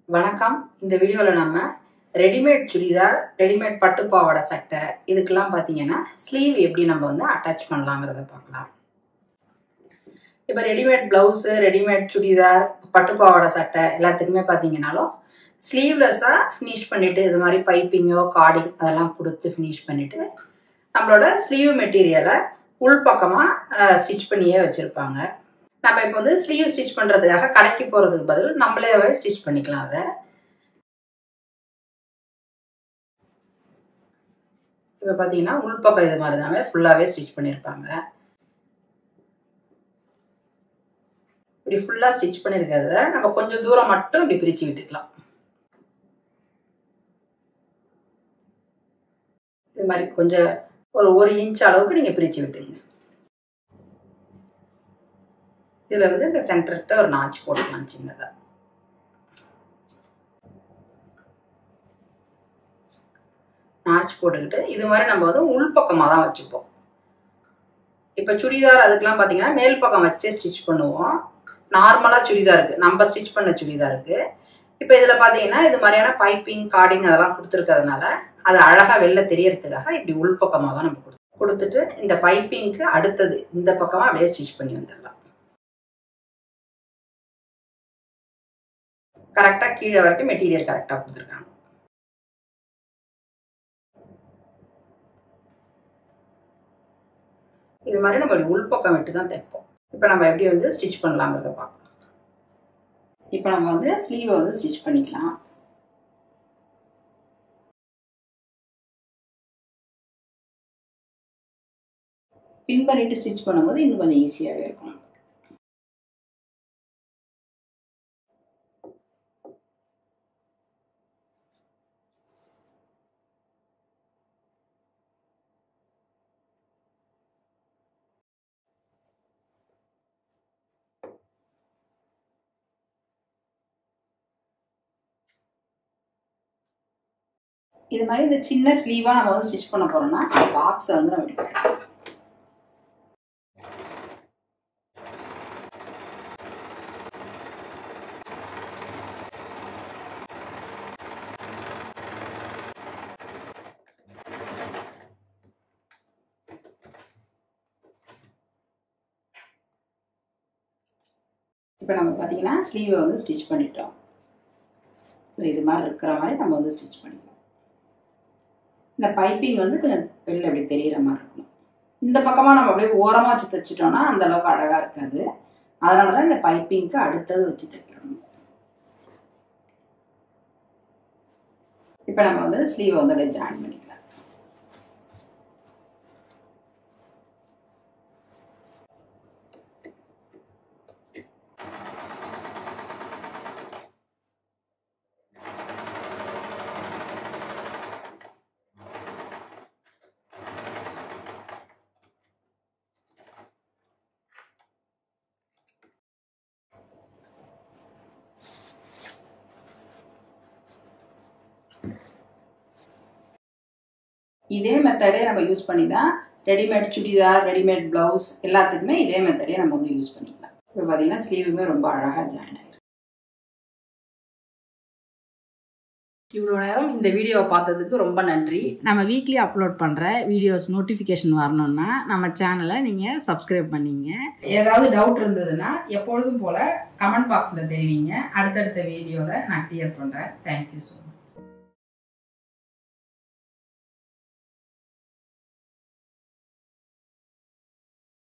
வணக்கம் இந்த வீடியோவில் நம்ம ரெடிமேட் சுடிதார் ரெடிமேட் பட்டு பாவாடை சட்டை இதுக்கெல்லாம் பார்த்தீங்கன்னா ஸ்லீவ் எப்படி நம்ம வந்து அட்டாச் பண்ணலாங்கிறத பார்க்கலாம் இப்போ ரெடிமேட் ப்ளவுஸு ரெடிமேட் சுடிதார் பட்டு பாவாடை சட்டை எல்லாத்துக்குமே பார்த்தீங்கன்னாலும் ஸ்லீவ்லெஸ்ஸாக ஃபினிஷ் பண்ணிவிட்டு இது மாதிரி பைப்பிங்கோ கார்டிங் அதெல்லாம் கொடுத்து ஃபினிஷ் பண்ணிவிட்டு நம்மளோட ஸ்லீவ் மெட்டீரியலை உள்பக்கமாக ஸ்டிச் பண்ணியே வச்சுருப்பாங்க நம்ம இப்போ வந்து ஸ்லீவ் ஸ்டிச் பண்ணுறதுக்காக கடைக்கு போகிறதுக்கு பதில் நம்மளே ஸ்டிச் பண்ணிக்கலாம் அதை இப்போ பார்த்தீங்கன்னா உள்பக்கம் இது மாதிரி தாங்க ஃபுல்லாகவே ஸ்டிச் பண்ணியிருப்பாங்க இப்படி ஃபுல்லாக ஸ்டிச் பண்ணியிருக்கிறத நம்ம கொஞ்சம் தூரம் மட்டும் இப்படி பிரித்து விட்டுக்கலாம் இது மாதிரி கொஞ்சம் ஒரு ஒரு இன்ச் அளவுக்கு நீங்கள் பிரித்து விட்டுங்க இதில் வந்து இந்த சென்டர்கிட்ட ஒரு நாச்சு போட்டுக்கலாம் சின்னதாக நாச்சு போட்டுக்கிட்டு இது மாதிரி நம்ம வந்து உள்பக்கமாக தான் வச்சுப்போம் இப்போ சுடிதார் அதுக்கெலாம் பார்த்தீங்கன்னா மேல் பக்கம் வச்சே ஸ்டிச் பண்ணுவோம் நார்மலாக சுடிதாருக்கு நம்ம ஸ்டிச் பண்ண சுடிதாருக்கு இப்போ இதில் பார்த்தீங்கன்னா இது மாதிரியான பைப்பிங் கார்டிங் அதெல்லாம் கொடுத்துருக்கிறதுனால அது அழகாக வெளில தெரியறதுக்காக இப்படி உள்பக்கமாக தான் நம்ம கொடுத்து கொடுத்துட்டு இந்த பைப்பிங்க்கு அடுத்தது இந்த பக்கமாக அப்படியே ஸ்டிச் பண்ணி வந்துடலாம் கரெக்டாக கீழே வரைக்கும் மெட்டீரியல் கரெக்டாக கொடுத்துருக்காங்க இது மாதிரி நம்ம உள்பக்கம் விட்டு தான் தைப்போம் இப்போ நம்ம எப்படி வந்து ஸ்டிச் பண்ணலாங்கிறத பார்க்கலாம் இப்போ நம்ம வந்து ஸ்லீவை வந்து ஸ்டிச் பண்ணிக்கலாம் பின் பண்ணிட்டு ஸ்டிச் பண்ணும்போது இன்னும் கொஞ்சம் ஈஸியாகவே இருக்கும் இது மாதிரி இந்த சின்ன ஸ்லீவாக நம்ம வந்து ஸ்டிச் பண்ண போகிறோம்னா பாக்ஸை வந்து நம்ம எடுக்கலாம் இப்போ நம்ம பார்த்தீங்கன்னா ஸ்லீவை வந்து ஸ்டிச் பண்ணிட்டோம் இது மாதிரி இருக்கிற மாதிரி நம்ம வந்து ஸ்டிச் பண்ணிக்கலாம் இந்த பைப்பிங் வந்து கொஞ்சம் வெளில அப்படி தெரிகிற மாதிரி இருக்கணும் இந்த பக்கமாக நம்ம அப்படியே ஓரமாக வச்சு தைச்சிட்டோம்னா அந்த அளவுக்கு அழகாக இருக்காது அதனால தான் இந்த பைப்பிங்க்கு அடுத்தது வச்சு தைக்கிறோம் இப்போ நம்ம வந்து ஸ்லீவை வந்து அப்படியே ஜாயின் பண்ணிக்கலாம் இதே மெத்தடே நம்ம யூஸ் பண்ணி தான் ரெடிமேட் சுடிதார் ரெடிமேட் ப்ளவுஸ் எல்லாத்துக்குமே இதே மெத்தடே நம்ம வந்து யூஸ் பண்ணிக்கலாம் இப்போ பார்த்தீங்கன்னா ஸ்லீவுமே ரொம்ப அழகாக ஜாயின் ஆகிடும் இவ்வளோ நேரம் இந்த வீடியோவை பார்த்ததுக்கு ரொம்ப நன்றி நம்ம வீக்லி அப்லோட் பண்ணுற வீடியோஸ் நோட்டிஃபிகேஷன் வரணும்னா நம்ம சேனலை நீங்கள் சப்ஸ்கிரைப் பண்ணிங்க ஏதாவது டவுட் இருந்ததுன்னா எப்பொழுதும் போல் கமெண்ட் பாக்ஸில் தெரிவிங்க அடுத்தடுத்த வீடியோவில் நான் கிளியர் பண்ணுறேன் தேங்க்யூ ஸோ மச்